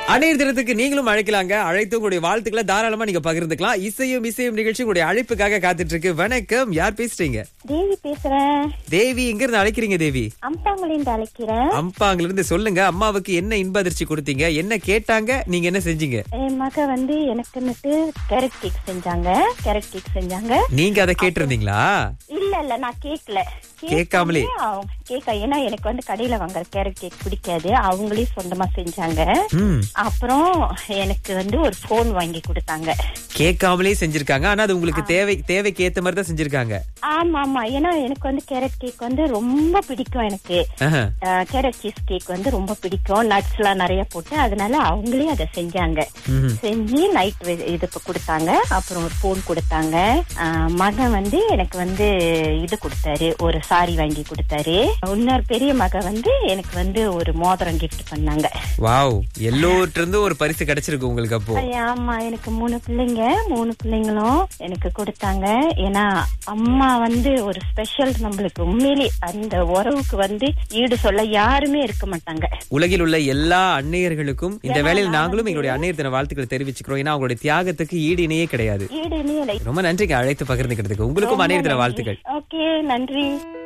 அணையர் தினத்துக்கு நீங்களும் அழைக்கலாங்க அழைத்து உங்களுடைய வாழ்த்துக்களை தாராளமா நீங்க பகிர்ந்துக்கலாம் இசையும் இசையும் நிகழ்ச்சி உங்களுடைய அழைப்புக்காக காத்துட்டு இருக்கு வணக்கம் யார் பேசுறீங்க தேவி பேசுறேன் தேவி எங்க இருந்து அழைக்கிறீங்க தேவி அம்பாங்குலேருந்து அழைக்கிறேன் அம்பாங்கல இருந்து சொல்லுங்க அம்மாவுக்கு என்ன இன்ப அதிர்ச்சி கொடுத்தீங்க என்ன கேட்டாங்க நீங்க என்ன செஞ்சீங்க என் மக வந்து எனக்குன்னுட்டு கேரட் கேக் செஞ்சாங்க கேரட் கேக் செஞ்சாங்க நீங்க அதை கேட்டிருந்தீங்களா இல்ல இல்ல நான் கேக்கல கேட்காமலே? கேக்க ஏன்னா எனக்கு வந்து கடையில வாங்குற கேரட் கேக் பிடிக்காது அவங்களே சொந்தமா செஞ்சாங்க ம் அப்புறம் எனக்கு வந்து ஒரு போன் வாங்கி கொடுத்தாங்க கேட்காமலே செஞ்சிருக்காங்க ஆனா அது உங்களுக்கு தேவை தேவைக்கு ஏத்த மாதிரி தான் செஞ்சிருக்காங்க ஆமா ஆமா ஏன்னா எனக்கு வந்து கேரட் கேக் வந்து ரொம்ப பிடிக்கும் எனக்கு ஆஹா. கேரட் சீஸ் கேக் வந்து ரொம்ப பிடிக்கும் நட்ஸ் எல்லாம் நிறைய போட்டு அதனால அவங்களே அதை செஞ்சாங்க ம்ஹும். செஞ்சு நைட் இது இப்ப கொடுத்தாங்க அப்புறம் ஒரு போன் கொடுத்தாங்க ஆஹ் மகன் வந்து எனக்கு வந்து இது கொடுத்தாரு ஒரு சாரி வாங்கி கொடுத்தாரு இன்னொரு பெரிய மக வந்து எனக்கு வந்து ஒரு மோதிரம் gift பண்ணாங்க வாவ் எல்லோர்ட்ட இருந்து ஒரு பரிசு கிடைச்சிருக்கு உங்களுக்கு அப்போ ஐயா, ஆமா எனக்கு மூணு பிள்ளைங்க மூணு பிள்ளைங்களும் எனக்கு கொடுத்தாங்க ஏன்னா அம்மா வந்து ஒரு ஸ்பெஷல் நம்மளுக்கு உண்மையிலே அந்த உறவுக்கு வந்து ஈடு சொல்ல யாருமே இருக்க மாட்டாங்க உலகில் உள்ள எல்லா அன்னையர்களுக்கும் இந்த வேளையில் நாங்களும் எங்களுடைய அன்னையர் தின வாழ்த்துக்களை தெரிவிச்சுக்கிறோம் ஏன்னா அவங்களுடைய தியாகத்துக்கு ஈடு இணையே கிடையாது ஈடு இல்லை ரொம்ப நன்றிங்க அழைத்து பகிர்ந்துக்கிறதுக்கு உங்களுக்கும் அன்னையர் தின வாழ்த்துக்கள் ஓகே நன்றி